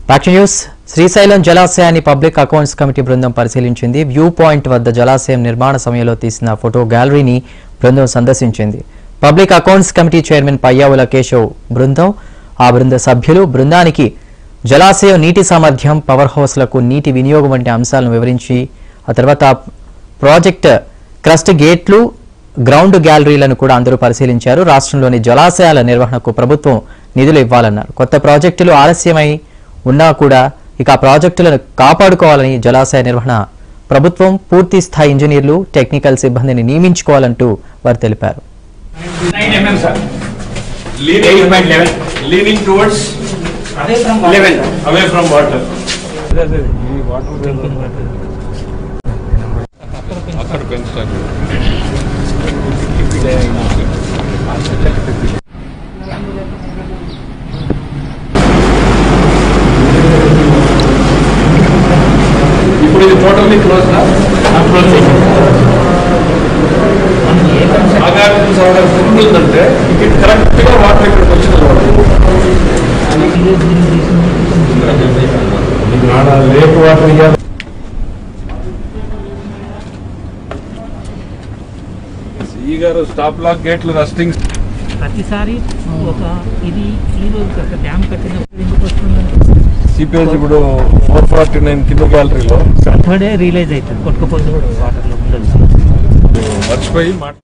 Faction news Srisailam జలాశయాన్ని public accounts committee బృందం పరిశీలించింది వ్యూ పాయింట్ వద్ద జలాశయం నిర్మాణ సమయంలో తీసిన ఫోటో గ్యాలరీని బృందం సందర్శించింది public accounts committee chairman Payyavula Keshav బృందం ఆ బృంద సభ్యులు బృందానికి జలాశయం నీటి సామర్థ్యం పవర్ హౌస్లకు నీటి వినియోగం వంటి అంశాలను వివరించి ఆ తర్వాత ప్రాజెక్ట్ క్రస్ట్ గేట్లు గ్రౌండ్ గ్యాలరీలను కూడా అందరూ పరిశీలించారు రాష్ట్రంలోని జలాశయాల నిర్వహణకు ప్రభుత్వం నిధులు ఇవ్వాలన్నారు కొత్త ప్రాజెక్టులు ఆలస్యమై ఉన్నా కూడా ఇక ఆ ప్రాజెక్టులను కాపాడుకోవాలని జలాశయ నిర్వహణ ప్రభుత్వం పూర్తి స్థాయి ఇంజనీర్లు టెక్నికల్ సిబ్బందిని నియమించుకోవాలంటూ వారు తెలిపారు 9 mm, sir. Leaning, 8.11. Leaning towards Away from level, water. away from water. అక్కడ పెంచుతారు ఇప్పుడు ఇది టోటల్లీ క్లోజ్ నా క్లోజ్ నాగార్జున సాగర్ ఫుల్ ఉందంటే ఇది కరెక్ట్ గా వాటర్ ఇక్కడికి వచ్చింది లేక్ వాటర్ ఇవ్వాలి ఈ గారు స్టాప్ లాక్ గేట్లు రస్టింగ్ ప్రతిసారి ఒక ఇది ఈ రోజు ఒక డ్యామ్ కట్టినప్పుడు ఎందుకు వస్తుందంటే సిపిఎస్ ఇప్పుడు ఫోర్ ఫార్టీ నైన్ కింద గ్యాలరీలో సాటర్డే రిలీజ్ అవుతుంది కొట్టుకుపోతే కూడా వాటర్లో ఉండదు మర్చిపోయి మాట